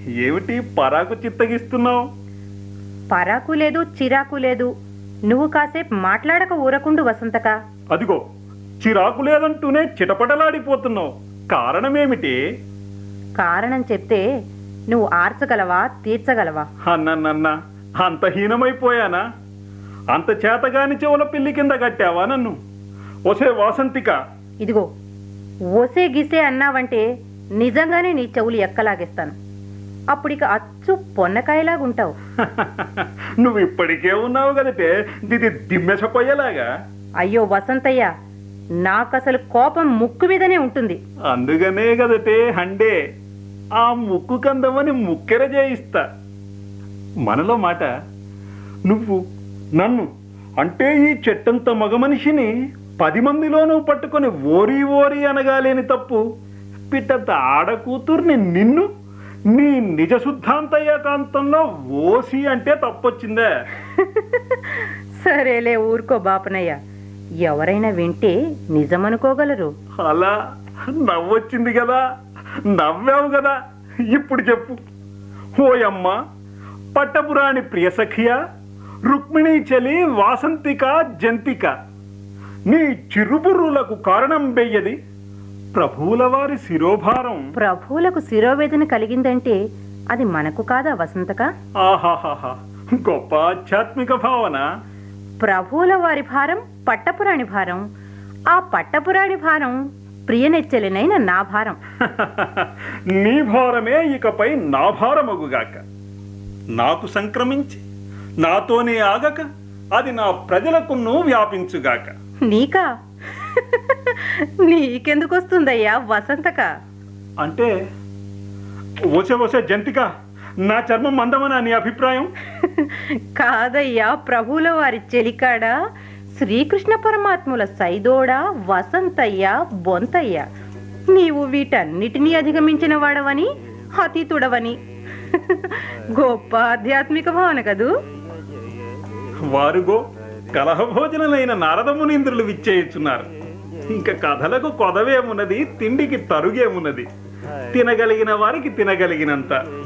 ఏమిటి పరాకు చిత్తగిస్తున్నావు పరాకు లేదు చిరాకు లేదు నువ్వు కాసేపు మాట్లాడక ఊరకుండు వసంతక అదిగో చిరాకు లేదంటూనే చిటపటలాడిపోతున్నావు కారణమేమిటి కారణం చెప్తే నువ్వు ఆర్చగలవా తీర్చగలవా అన్నన్నన్న అంత హీనమైపోయానా అంత చేతగాని చెవుల పిల్లి కింద కట్టావా నన్ను ఒసే వాసంతిక ఇదిగో ఓసే గిసే అన్నావంటే నిజంగానే నీ చెవులు ఎక్కలాగేస్తాను అప్పుడిక అచ్చు పొన్నకాయలాగుంటావు నువ్వు ఇప్పటికే ఉన్నావు కదటే దిది దిమ్మెసపోయేలాగా అయ్యో వసంతయ్య నాకసలు కోపం ముక్కు మీదనే ఉంటుంది అందుకనే కదటే హండే ఆ ముక్కు కందమని ముక్కెర చేయిస్తా మనలో మాట నువ్వు నన్ను అంటే ఈ చెట్టంత మగ మనిషిని పది మందిలోనూ పట్టుకొని ఓరి ఓరి అనగాలేని తప్పు పిట్టంత ఆడ కూతుర్ని నిన్ను నీ నిజ శుద్ధాంతయ్య కాంతంలో ఓసి అంటే తప్పొచ్చిందే సరేలే ఊరుకో బాపనయ్య ఎవరైనా వింటే నిజమనుకోగలరు అలా నవ్వొచ్చింది కదా నవ్వావు కదా ఇప్పుడు చెప్పు ఓయమ్మ పట్టపురాణి ప్రియసఖియ రుక్మిణీ చలి వాసంతిక జంతిక నీ చిరుబుర్రులకు కారణం బెయ్యది ప్రభువుల వారి శిరోభారం ప్రభువులకు శిరోవేదన కలిగిందంటే అది మనకు కాదా వసంతక ఆహాహాహా గొప్ప ఆధ్యాత్మిక భావన ప్రభువుల వారి భారం పట్టపురాణి భారం ఆ పట్టపురాణి భారం ప్రియనెచ్చలినైన నా భారం నీ భారమే ఇకపై నా భారమగుగాక నాకు సంక్రమించి నాతోనే ఆగక అది నా ప్రజలకును వ్యాపించుగాక నీకా నీకెందుకు వస్తుందయ్యా వసంతక అంటే వసే వసే జంతిక నా చర్మం మందమనా నీ అభిప్రాయం కాదయ్యా ప్రభువుల వారి చెలికాడ శ్రీకృష్ణ పరమాత్ముల సైదోడ వసంతయ్య బొంతయ్య నీవు వీటన్నిటినీ అధిగమించిన వాడవని అతీతుడవని గొప్ప ఆధ్యాత్మిక భావన కదూ వారుగో కలహభోజనులైన నారదమునీంద్రులు విచ్చేయుచున్నారు ఇంకా కథలకు కొదవేమున్నది తిండికి తరుగేమున్నది తినగలిగిన వారికి తినగలిగినంత